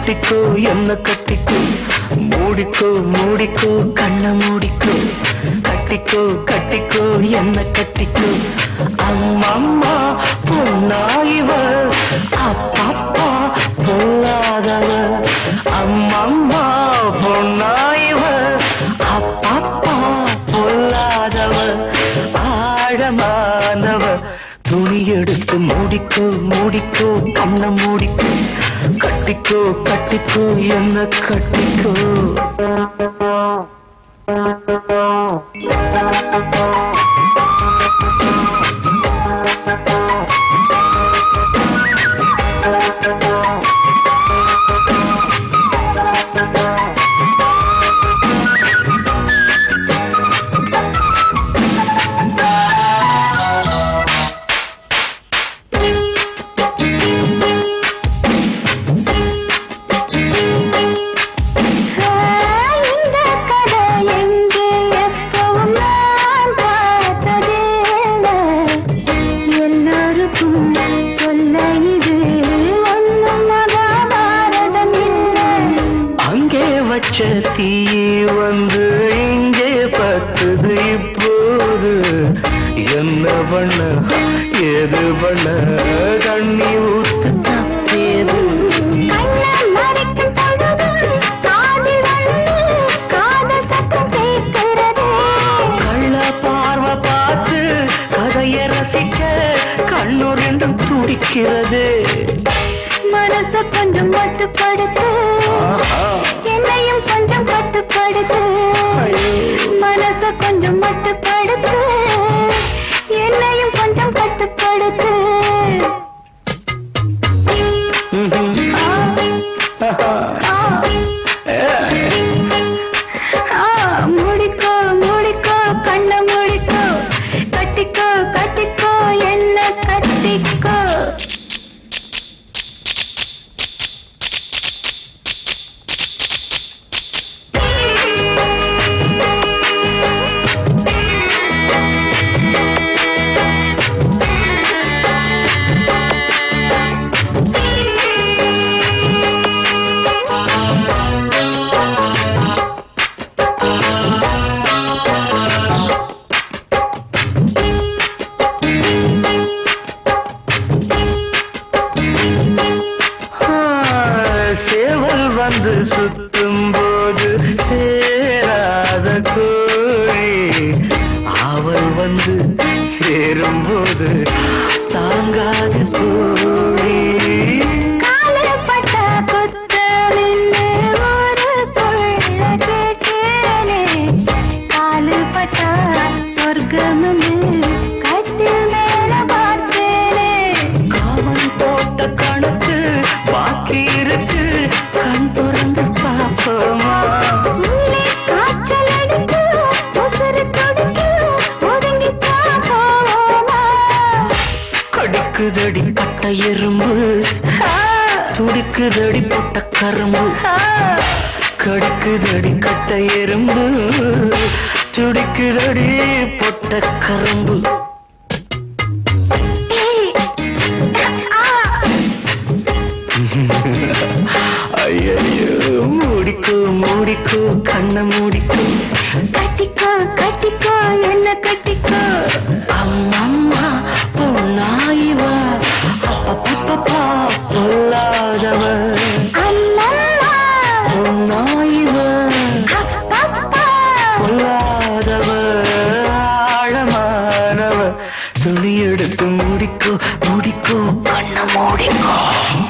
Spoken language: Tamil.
கட்டிக்கோ என்ன கட்டிக்கோ மூடிக்கோ மூடிக்கோ கண்ண மூடிக்கோ கட்டிக்கோ கட்டிக்கோ என்ன கட்டிக்கோ அம்மம்மா பொன்னாயிவ அப்பப்பா பொல்லாதவ அம்மம்மா பொன்னாயிவ அப்பப்பா பொல்லாதவ ஆழமானவ துணி எடுத்து மூடிக்கோ மூடிக்கோ கண்ண மூடிக்கோ கட்டிக்கோ கட்டிக்கோ என்ன கட்டிக்கோ இந்த கதை எங்கே எப்பவும் நான் பார்த்ததில்லை. எல்லோருக்கும் சொல்ல இது ஒண்ணும் மகாபாரதம் இல்லை. அங்கே வச்ச தீ வந்து இங்கே பத்துது இப்போது என்ன பண்ண ஏது பண்ண தண்ணி ஊத்து தப்பேது கண்ணை மறைக்கும் பொழுதும் காதில் வந்து காதல் சத்தம் கேட்கிறதே. கள்ள பார்வை பார்த்து கதையை ரசிக்க கண்ணு ரெண்டும் துடிக்கிறது மனசை கொஞ்சம் மட்டுப்படுத்து ஆஹா. என்னையும் கொஞ்சம் கட்டுப்படுத்து ஐயோ. மனசை கொஞ்சம் மட்டுப்படுத்து என்னையும் கொஞ்சம் கட்டுப்படுத்து ம்ஹும். ஆஹா. ஆ, மூடிக்கோ மூடிக்கோ கண்ணை மூடிக்கோ கட்டிக்கோ கட்டிக்கோ என்ன கட்டிக்கோ ஆ, சேவல் வந்து சுத்தும் போது சேராத கோழி அவள் வந்து சேரும் போது தாங்காத கோழி காலப்பட்ட குத்தமின்னு ஒரு புள்ள கேட்டேனே. காலுப்பட்ட சொர்க்கம்னு கட்டில் மேல பார்த்தேனே. காமன் போட்ட கணக்கு பாக்கி இருக்கு கண் திறந்து பார்ப்போமா உள்ளே காய்ச்சல் அடிக்கும், உசுரு துடிக்கும், ஒதுங்கிப் பார்ப்போமா? கடிக்குதடி கட்ட எறும்பு ஆ, துடிக்குதடி பொட்ட கரும்பு ஆ. கடிக்குதடி கட்ட எறும்பு துடிக்குதடி பொட்ட கரும்பு ஏய், ஆ. ஐயோ மூடிக்கோ மூடிக்கோ கண்ண மூடிக்கோ கட்டிக்கோ கட்டிக்கோ என்ன கட்டிக்கோ அம்மம்மா பொன்னாயிவா அப்பப்பப்பா பொல்லாதவ அம்மம்மா பொன்னாயிவ அப்பப்பா பொல்லாதவ ஆழமானவ துணி எடுத்து மூடிக்கோ மூடிக்கோ கண்ண மூடிக்கோ